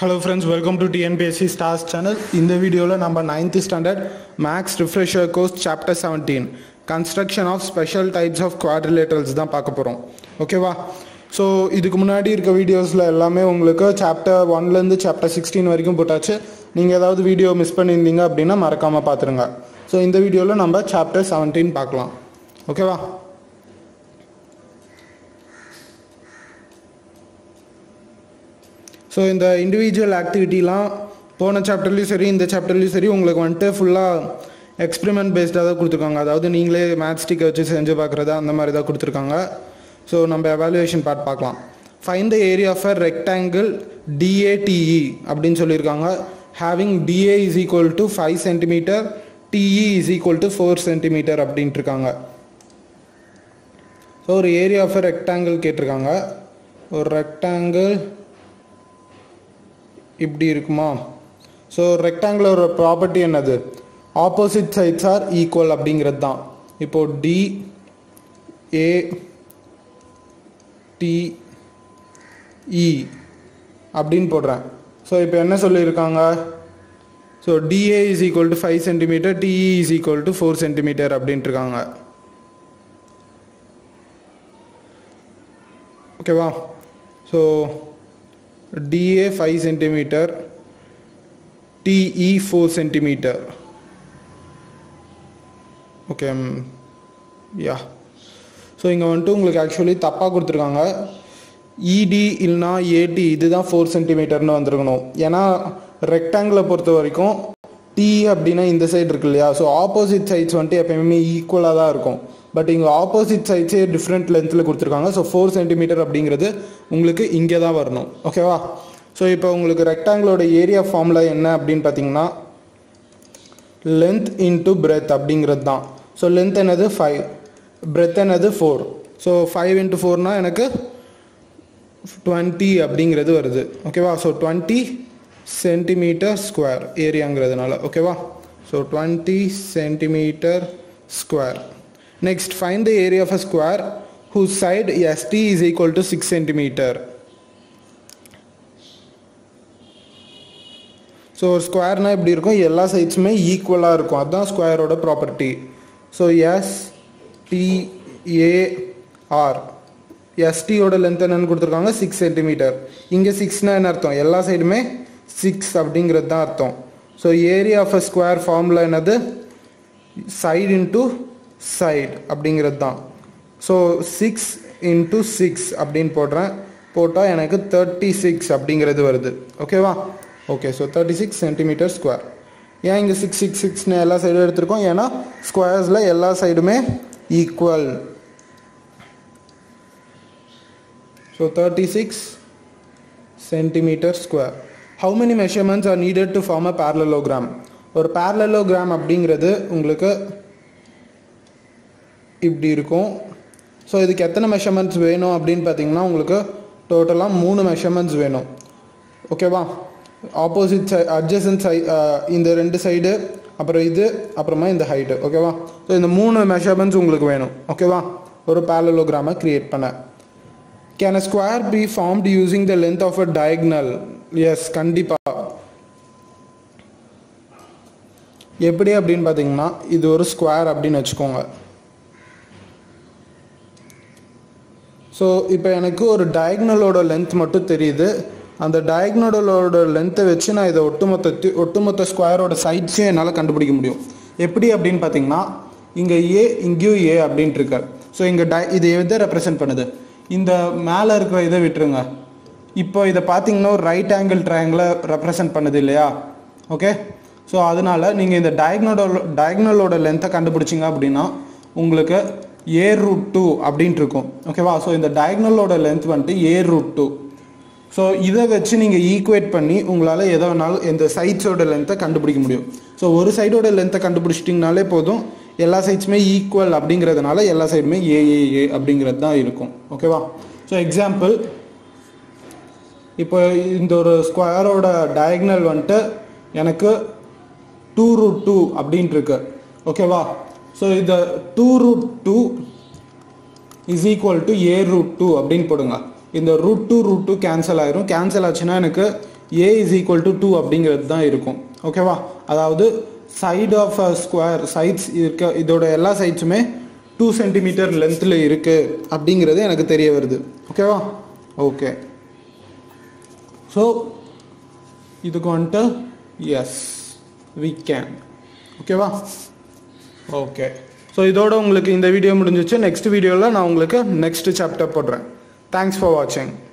Hello friends welcome to TNPSC stars channel இந்த வீடியோவில் நம்ம ninth standard maths refresher course chapter seventeen construction of special types of quadrilaterals தான் பார்க்க போகிறோம் ஓகேவா ஸோ இதுக்கு முன்னாடி இருக்க வீடியோஸில் எல்லாமே உங்களுக்கு சாப்டர் ஒன்லேருந்து சாப்டர் சிக்ஸ்டீன் வரைக்கும் போட்டாச்சு நீங்கள் ஏதாவது வீடியோ மிஸ் பண்ணியிருந்தீங்க அப்படின்னா மறக்காமல் பார்த்துருங்க ஸோ இந்த வீடியோவில் நம்ம சாப்டர் செவன்டீன் பார்க்கலாம் ஓகேவா ஸோ இந்த இண்டிவிஜுவல் ஆக்டிவிட்டிலாம் போன சாப்டர்லேயும் சரி இந்த சாப்டர்லேயும் சரி உங்களுக்கு வந்துட்டு ஃபுல்லாக எக்ஸ்பெரிமெண்ட் பேஸ்டாக தான் கொடுத்துருக்காங்க அதாவது நீங்களே மேத் ஸ்டிக்கை வச்சு செஞ்சு பார்க்குறதா அந்த மாதிரி தான் கொடுத்துருக்காங்க ஸோ நம்ம எவாலுவேஷன் பார்ட் பார்க்கலாம் find the area of a rectangle DATE அப்படின்னு சொல்லியிருக்காங்க having DA is equal to five centimeter DE is equal to four centimeter அப்படின்ட்டு இருக்காங்க ஸோ ஒரு ஏரியா ஆஃப் அ ரெக்டாங்கிள் கேட்டிருக்காங்க ஒரு ரெக்டாங்கிள் இப்படி இருக்குமா ஸோ ரெக்டாங்குலர் ப்ராப்பர்ட்டி என்னது ஆப்போசிட் சைட்ஸ் ஆர் ஈக்குவல் அப்படிங்கிறது தான் இப்போது டி ஏ டி இ அப்படின்னு போடுறேன் ஸோ இப்போ என்ன சொல்லியிருக்காங்க so DA is equal to five centimeter DE is equal to four centimeter அப்படின்ட்டு இருக்காங்க ஓகேவா so DA 5 centimeter, TE 4 centimeter. Okay yeah so இங்கே வந்துட்டு உங்களுக்கு ஆக்சுவலி தப்பாக கொடுத்துருக்காங்க இடி இல்லைனா ஏடி இதுதான் ஃபோர் சென்டிமீட்டர்னு வந்திருக்கணும் ஏன்னா ரெக்டாங்கிளை பொறுத்த வரைக்கும் டி அப்படின்னா இந்த சைடு இருக்கு இல்லையா ஸோ ஆப்போசிட் சைட்ஸ் வந்துட்டு எப்பயுமே ஈக்குவலாக தான் இருக்கும் பட் இங்கே ஆப்போசிட் சைட்ஸே டிஃப்ரெண்ட் லென்த்தில் கொடுத்துருக்காங்க ஸோ ஃபோர் சென்டிமீட்டர் அப்படிங்கிறது உங்களுக்கு இங்கே தான் வரணும் ஓகேவா ஸோ இப்போ உங்களுக்கு ரெக்டாங்கிளோட ஏரியா ஃபார்முலா என்ன அப்படின்னு பார்த்தீங்கன்னா லென்த் இன்ட்டு பிரெத் அப்படிங்கிறது தான் ஸோ லென்த் என்னது ஃபைவ் பிரெத் என்னது ஃபோர் ஸோ ஃபைவ் இன்ட்டு ஃபோர்னால் எனக்கு டுவெண்ட்டி அப்படிங்கிறது வருது ஓகேவா ஸோ டுவெண்ட்டி சென்டிமீட்டர் ஸ்கொயர் ஏரியாங்கிறதுனால ஓகேவா so twenty centimeter square Next, find the area of a square whose side ST is equal to 6 centimeter. So ஒரு ஸ்கொயர்னா எப்படி இருக்கும் எல்லா சைட்ஸுமே ஈக்குவலாக இருக்கும் அதுதான் ஸ்கொயரோட ப்ராப்பர்ட்டி ஸோ எஸ் டிஏஆர் எஸ்டியோட லென்த் என்னன்னு கொடுத்துருக்காங்க சிக்ஸ் சென்டிமீட்டர் இங்கே சிக்ஸ்னா என்ன அர்த்தம் எல்லா சைடுமே சிக்ஸ் அப்படிங்கிறது தான் அர்த்தம் so area of a square formula என்னது சைடு இன்ட்டு சைடு அப்படிங்கிறது தான் ஸோ சிக்ஸ் இன்ட்டு சிக்ஸ் அப்படின்னு போடுறேன் போட்டால் எனக்கு தேர்ட்டி சிக்ஸ் அப்படிங்கிறது வருது ஓகேவா okay so thirty six centimeter square ஏன் இங்கே சிக்ஸ் சிக்ஸ் சிக்ஸ்னு எல்லா சைடும் எடுத்திருக்கோம் ஏன்னா ஸ்கொயர்ஸில் எல்லா சைடுமே equal so thirty six centimeter square how many measurements are needed to form a parallelogram ஒரு பேரலோகிராம் அப்படிங்கிறது உங்களுக்கு இப்படி இருக்கும் ஸோ இதுக்கு எத்தனை மெஷர்மெண்ட்ஸ் வேணும் அப்படின்னு பார்த்தீங்கன்னா உங்களுக்கு டோட்டலாக மூணு மெஷர்மெண்ட்ஸ் வேணும் ஓகேவா ஆப்போசிட் சை அட்ஜசன்ட் சை இந்த ரெண்டு சைடு அப்புறம் இது அப்புறமா இந்த ஹைட்டு ஓகேவா ஸோ இந்த மூணு மெஷர்மெண்ட்ஸ் உங்களுக்கு வேணும் ஓகேவா ஒரு பேரலோகிராமை க்ரியேட் பண்ண can a square be formed using the length of a diagonal yes கண்டிப்பாக எப்படி அப்படின்னு பார்த்தீங்கன்னா இது ஒரு ஸ்கொயர் அப்படின்னு வச்சுக்கோங்க ஸோ இப்போ எனக்கு ஒரு டயக்னலோட லென்த் மட்டும் தெரியுது அந்த டயக்னலோட லென்த்தை வச்சு நான் இதை ஒட்டுமொத்த ஒட்டுமொத்த ஸ்கொயரோட சைட்ஸே என்னால் கண்டுபிடிக்க முடியும் எப்படி அப்படின்னு பார்த்தீங்கன்னா இங்கே ஏ இங்கேயும் ஏ அப்படின்ட்டு இருக்க ஸோ இங்கே டை இது எதை ரெப்ரசென்ட் பண்ணுது இந்த மேலே இருக்கிற இதை விட்டுருங்க இப்போ இதை பார்த்தீங்கன்னா ஒரு ரைட் ஆங்கிள் ட்ரையாங்கிளை ரெப்ரசென்ட் பண்ணுது இல்லையா ஓகே ஸோ அதனால் நீங்கள் இந்த டயக்னலோட டயக்னலோட லென்த்தை கண்டுபிடிச்சிங்க அப்படின்னா உங்களுக்கு ஏ ரூட் டூ அப்படின்ட்டு இருக்கும் ஓகேவா ஸோ இந்த டயக்னலோட லென்த் வந்துட்டு ஏ ரூட் டூ ஸோ இதை வச்சு நீங்கள் ஈக்குவேட் பண்ணி உங்களால் எதை வேணாலும் இந்த சைட்ஸோட லென்த்தை கண்டுபிடிக்க முடியும் ஸோ ஒரு சைடோட லென்த்தை கண்டுபிடிச்சிட்டிங்கனாலே போதும் எல்லா சைட்ஸுமே ஈக்குவல் அப்படிங்கிறதுனால எல்லா சைடுமே ஏ ஏ ஏ அப்படிங்கிறது தான் இருக்கும் ஓகேவா ஸோ எக்ஸாம்பிள் இப்போ இந்த ஒரு ஸ்கொயரோட டயக்னல் வந்துட்டு எனக்கு டூ ரூட் டூ அப்படின்ட்டு இருக்கு ஓகேவா ஸோ இந்த two root two is equal to A root two அப்படின்னு போடுங்க இந்த root two root two cancel ஆயிரும் கேன்சல் ஆச்சுன்னா எனக்கு A is equal to two அப்படிங்கிறது தான் இருக்கும் ஓகேவா அதாவது side of a square sides இருக்க இதோட எல்லா சைட்ஸுமே டூ சென்டிமீட்டர் லென்த்தில் இருக்குது அப்படிங்கிறது எனக்கு தெரிய வருது ஓகேவா ஓகே ஸோ இதுக்கு வந்துட்டு எஸ் வி கேன் ஓகேவா ஓகே ஸோ இதோட உங்களுக்கு இந்த வீடியோ முடிஞ்சிச்சு நெக்ஸ்ட் வீடியோவில் நான் உங்களுக்கு நெக்ஸ்ட் சாப்டர் போடுறேன் தேங்க்ஸ் ஃபார் வாட்சிங்